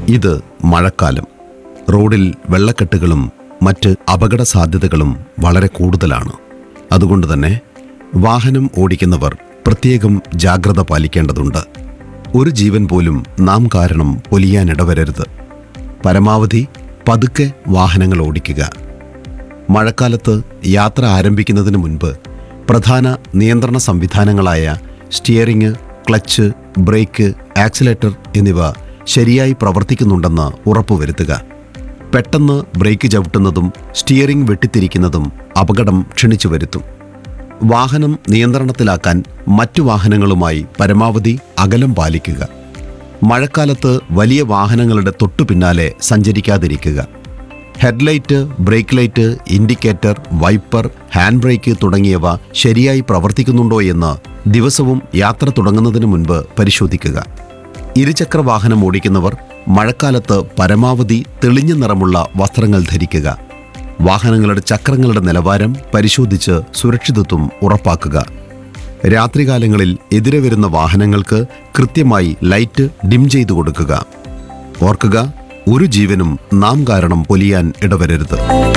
ഇത് മഴക്കാലം റോഡിൽ വെള്ളക്കെട്ടുകളും മറ്റ് അപകട സാധ്യതകളും വളരെ കൂടുതലാണ് അതുകൊണ്ട് തന്നെ വാഹനം ഓടിക്കുന്നവർ പ്രത്യേകം ജാഗ്രത പാലിക്കേണ്ടതുണ്ട് ഒരു ജീവൻ പോലും നാം കാരണം പൊലിയാനിടവരരുത് പരമാവധി പതുക്കെ വാഹനങ്ങൾ ഓടിക്കുക മഴക്കാലത്ത് യാത്ര ആരംഭിക്കുന്നതിന് മുൻപ് പ്രധാന നിയന്ത്രണ സംവിധാനങ്ങളായ സ്റ്റിയറിംഗ് ക്ലച്ച് ബ്രേക്ക് ആക്സിലേറ്റർ എന്നിവ ശരിയായി പ്രവർത്തിക്കുന്നുണ്ടെന്ന് ഉറപ്പുവരുത്തുക പെട്ടെന്ന് ബ്രേക്ക് ചവിട്ടുന്നതും സ്റ്റിയറിംഗ് വെട്ടിത്തിരിക്കുന്നതും അപകടം ക്ഷണിച്ചു വരുത്തും വാഹനം നിയന്ത്രണത്തിലാക്കാൻ മറ്റു വാഹനങ്ങളുമായി പരമാവധി അകലം പാലിക്കുക മഴക്കാലത്ത് വലിയ വാഹനങ്ങളുടെ തൊട്ടു പിന്നാലെ സഞ്ചരിക്കാതിരിക്കുക headlight brake light indicator wiper hand brake തുടങ്ങിയവ ശരിയായി പ്രവർത്തിക്കുന്നുണ്ടോ എന്ന് ദിവസവും യാത്ര തുടങ്ങുന്നതിന് മുൻപ് പരിശോധിക്കുക ഇരുചക്ര വാഹനം ഓടിക്കുന്നവർ മഴക്കാലത്ത് പരമാവധി തെളിഞ്ഞ നിറമുള്ള വസ്ത്രങ്ങൾ ധരിക്കുക വാഹനങ്ങളുടെ ചക്രങ്ങളുടെ നിലവാരം പരിശോധിച്ച് സുരക്ഷിതത്വം ഉറപ്പാക്കുക രാത്രികാലങ്ങളിൽ എതിരെ വരുന്ന വാഹനങ്ങൾക്ക് കൃത്യമായി ലൈറ്റ് ഡിം ചെയ്തു കൊടുക്കുക ഓർക്കുക ഒരു ജീവനും നാം കാരണം പൊലിയാൻ ഇടവരരുത്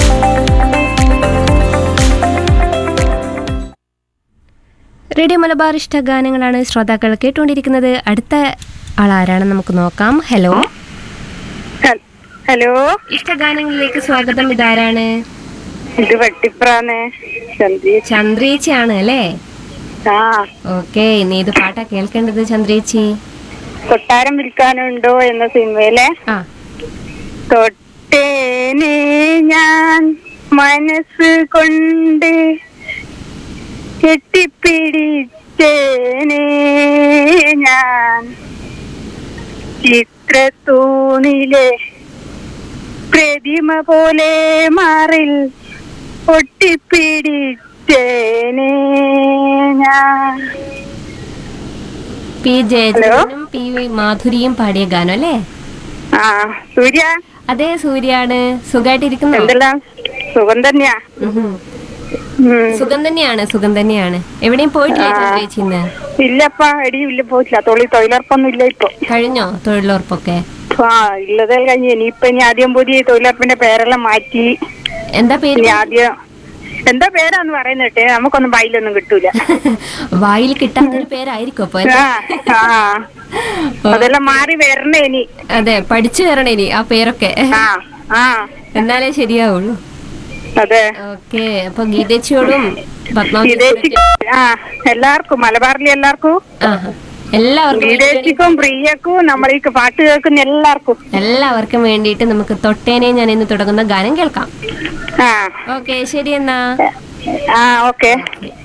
റേഡിയോ മലബാർ ഇഷ്ട ഗാനങ്ങളാണ് ശ്രോതാക്കൾ കേട്ടുകൊണ്ടിരിക്കുന്നത് അടുത്ത ആളാരാണെന്ന് നമുക്ക് നോക്കാം ഹലോ ഹ- ഹലോ ഇഷ്ട ഗാനങ്ങളിലേക്ക് സ്വാഗതം ഇതാരാണ് ഇത് വെട്ടിപ്രാന്ന് ചന്ദ്രി ചന്ദ്രേച്ചിയാണ് അല്ലേ ആ ഓക്കെ ഇനി ഇത് പാട്ടാ കേൾക്കേണ്ടത് ചന്ദ്രേച്ചി കൊട്ടാരം വിൽക്കാനുണ്ടോ എന്ന സിനിമയിലെ ആ തൊട്ടേനെ ഞാൻ മനസ്സ് കൊണ്ട് കെട്ടിപ്പിടിച്ചേനെ ഞാൻ ചിത്രത്തൂണിലെ പ്രതിമ പോലെ മാറിൽ ഒട്ടിപ്പിടിച്ചേനെ ഞാൻ പി ജയചന്ദ്രനും പി മാധുരിയും പാടിയ ഗാനം അല്ലേ ആ സൂര്യ അതെ സൂര്യാണ് സുഖമായിട്ടിരിക്കുന്നു എന്തെല്ലാം സുഖം തന്നെയാ ഉഹും. ഉം. സുഖം തന്നെയാണ് സുഖം തന്നെയാണ് എവിടെയും പോയിട്ടില്ലേ ചന്ദ്രേച്ചി ഇന്ന് ഇല്ലപ്പാ എടിയും ഇല്ല പോയിട്ടില്ല തൊഴിൽ തൊഴിലുറപ്പൊന്നും ഇല്ല ഇപ്പൊ കഴിഞ്ഞോ തൊഴിലുറപ്പൊക്കെ ആ ഉള്ളതേ കഴിഞ്ഞ് ഇനിയിപ്പൊ ഇനി ആദ്യം പുതിയ തൊഴിലുറപ്പിന്റെ പേരെല്ലാം മാറ്റി എന്താ പേര് ഇനി ആദ്യം എന്താ പേരാന്ന് പറയുന്നിട്ട് നമുക്കൊന്നും വായിലൊന്നും കിട്ടൂല വായിൽ കിട്ടാത്തൊരു പേരായിരിക്കും അപ്പൊ അല്ലേ? ആ ആ അതെല്ലാം മാറി വരണേ ഇനി അതെ പഠിച്ചു വരണേ ഇനി ആ പേരൊക്കെ ആ ആ എന്നാലേ ശരിയാവുള്ളൂ അതെ ഓക്കെ അപ്പൊ ഗീതേച്ചിയോടും പത്മാവതി വിദേശി ആ എല്ലാവർക്കും മലബാറിലെ എല്ലാവർക്കും ആഹാ. എല്ലാവർക്കും വേണ്ടി- വിദേശിക്കും പ്രിയക്കും നമ്മളീ പാട്ട് കേൾക്കുന്ന എല്ലാവർക്കും എല്ലാവർക്കും വേണ്ടിയിട്ട് നമുക്ക് തൊട്ടേനെ ഞാൻ ഇന്ന് തുടങ്ങുന്ന ഗാനം കേൾക്കാം ആ ഓക്കെ ശരി എന്നാ ആ ഓക്കെ ഓക്കെ